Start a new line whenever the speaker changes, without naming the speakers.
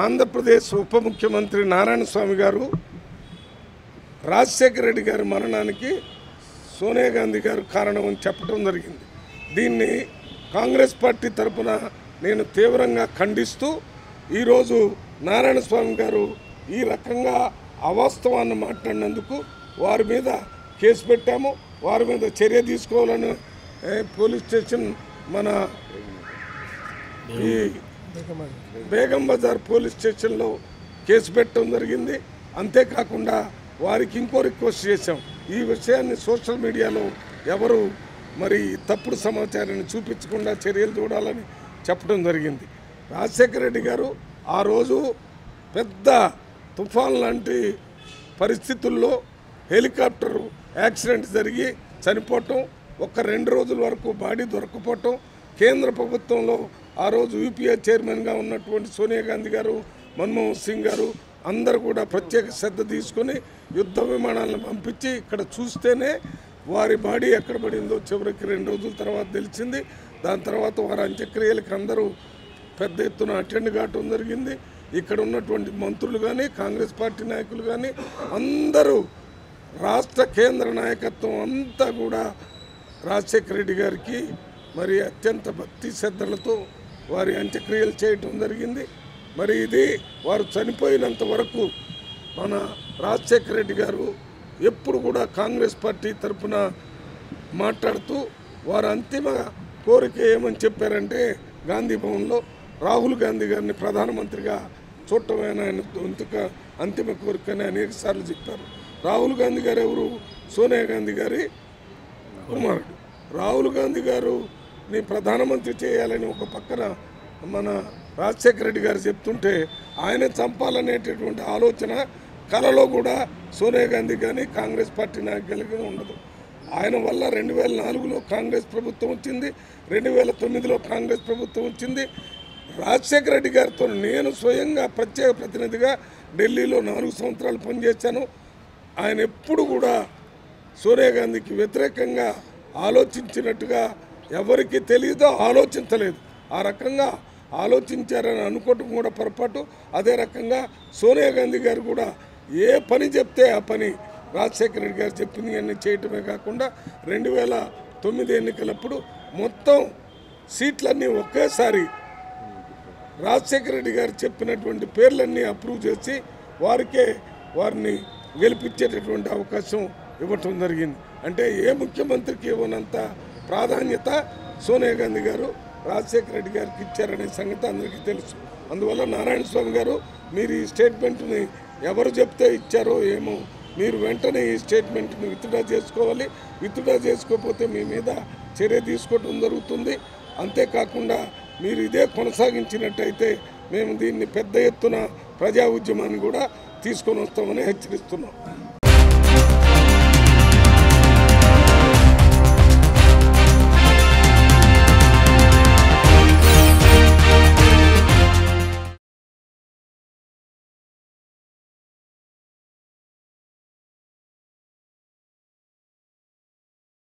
ఆంధ్రప్రదేశ్ ఉప ముఖ్యమంత్రి నారాయణ స్వామి గారు రాజశేఖర రెడ్డి గారి మరణానికి సోనియా గాంధీ గారు కారణం అని చెప్పడం జరిగింది దీన్ని కాంగ్రెస్ పార్టీ తరపున నేను తీవ్రంగా ఖండిస్తూ ఈరోజు నారాయణ స్వామి గారు ఈ రకంగా అవాస్తవాన్ని మాట్లాడినందుకు వారి మీద కేసు పెట్టాము వారి మీద చర్య తీసుకోవాలని ఏ, పోలీస్ స్టేషన్ మన ఈ బేగం బజార్ పోలీస్ స్టేషన్లో కేసు పెట్టడం జరిగింది అంతేకాకుండా వారికి ఇంకో రిక్వెస్ట్ చేశాం ఈ విషయాన్ని సోషల్ మీడియాలో ఎవరు మరి తప్పుడు సమాచారాన్ని చూపించకుండా చర్యలు చూడాలని చెప్పడం జరిగింది రాజశేఖర రెడ్డి గారు ఆ రోజు పెద్ద తుఫాన్ లాంటి పరిస్థితుల్లో హెలికాప్టర్ యాక్సిడెంట్ జరిగి చనిపోవటం ఒక రెండు రోజుల వరకు బాడీ దొరకపోవటం కేంద్ర ప్రభుత్వంలో ఆ రోజు యూపీఏ చైర్మన్గా ఉన్నటువంటి సోనియా గాంధీ గారు మన్మోహన్ సింగ్ గారు అందరూ కూడా ప్రత్యేక శ్రద్ధ తీసుకొని యుద్ధ విమానాలను పంపించి ఇక్కడ చూస్తేనే వారి బాడీ ఎక్కడ పడిందో చివరికి రెండు రోజుల తర్వాత తెలిసింది దాని తర్వాత వారి అంత్యక్రియలకు అందరూ పెద్ద ఎత్తున అటెండ్ కావటం జరిగింది ఇక్కడ ఉన్నటువంటి మంత్రులు కానీ కాంగ్రెస్ పార్టీ నాయకులు కానీ అందరూ రాష్ట్ర కేంద్ర నాయకత్వం అంతా కూడా రాజశేఖర రెడ్డి గారికి మరి అత్యంత భక్తి శ్రద్ధలతో వారి అంత్యక్రియలు చేయటం జరిగింది మరి ఇది వారు చనిపోయినంత వరకు మన రాజశేఖర రెడ్డి గారు ఎప్పుడు కూడా కాంగ్రెస్ పార్టీ తరఫున మాట్లాడుతూ వారు అంతిమ కోరిక ఏమని చెప్పారంటే గాంధీ భవన్లో రాహుల్ గాంధీ గారిని ప్రధానమంత్రిగా చూడటమైన ఆయన అంతిక అంతిమ కోరిక అని అనేక సార్లు చెప్పారు రాహుల్ గాంధీ గారు ఎవరు సోనియా గాంధీ గారి కుమారుడు రాహుల్ గాంధీ గారు ని ప్రధానమంత్రి చేయాలని ఒక పక్కన మన రాజశేఖర రెడ్డి గారు చెప్తుంటే ఆయన చంపాలనేటటువంటి ఆలోచన కలలో కూడా సోనియా గాంధీ కానీ కాంగ్రెస్ పార్టీ నాయకులకి ఉండదు ఆయన వల్ల రెండు వేల నాలుగులో కాంగ్రెస్ ప్రభుత్వం వచ్చింది రెండు వేల తొమ్మిదిలో కాంగ్రెస్ ప్రభుత్వం వచ్చింది రాజశేఖర రెడ్డి గారితో నేను స్వయంగా ప్రత్యేక ప్రతినిధిగా ఢిల్లీలో నాలుగు సంవత్సరాలు పనిచేశాను ఆయన ఎప్పుడు కూడా సోనియా గాంధీకి వ్యతిరేకంగా ఆలోచించినట్టుగా ఎవరికి తెలియదో ఆలోచించలేదు ఆ రకంగా ఆలోచించారని అనుకోవటం కూడా పొరపాటు అదే రకంగా సోనియా గాంధీ గారు కూడా ఏ పని చెప్తే ఆ పని రాజశేఖర రెడ్డి గారు చెప్పింది అన్ని చేయటమే కాకుండా రెండు వేల తొమ్మిది ఎన్నికలప్పుడు మొత్తం సీట్లన్నీ ఒకేసారి రాజశేఖర రెడ్డి గారు చెప్పినటువంటి పేర్లన్నీ అప్రూవ్ చేసి వారికే వారిని గెలిపించేటటువంటి అవకాశం ఇవ్వటం జరిగింది అంటే ఏ ముఖ్యమంత్రికి ఇవ్వనంత ప్రాధాన్యత సోనియా గాంధీ గారు రాజశేఖర రెడ్డి గారికి ఇచ్చారనే సంగతి అందరికీ తెలుసు అందువల్ల నారాయణ స్వామి గారు మీరు ఈ స్టేట్మెంట్ని ఎవరు చెప్తే ఇచ్చారో ఏమో మీరు వెంటనే ఈ స్టేట్మెంట్ని విత్డ్రా చేసుకోవాలి విత్డ్రా చేసుకోకపోతే మీ మీద చర్య తీసుకోవడం జరుగుతుంది అంతేకాకుండా మీరు ఇదే కొనసాగించినట్టయితే మేము దీన్ని పెద్ద ఎత్తున ప్రజా ఉద్యమాన్ని కూడా తీసుకొని వస్తామని హెచ్చరిస్తున్నాం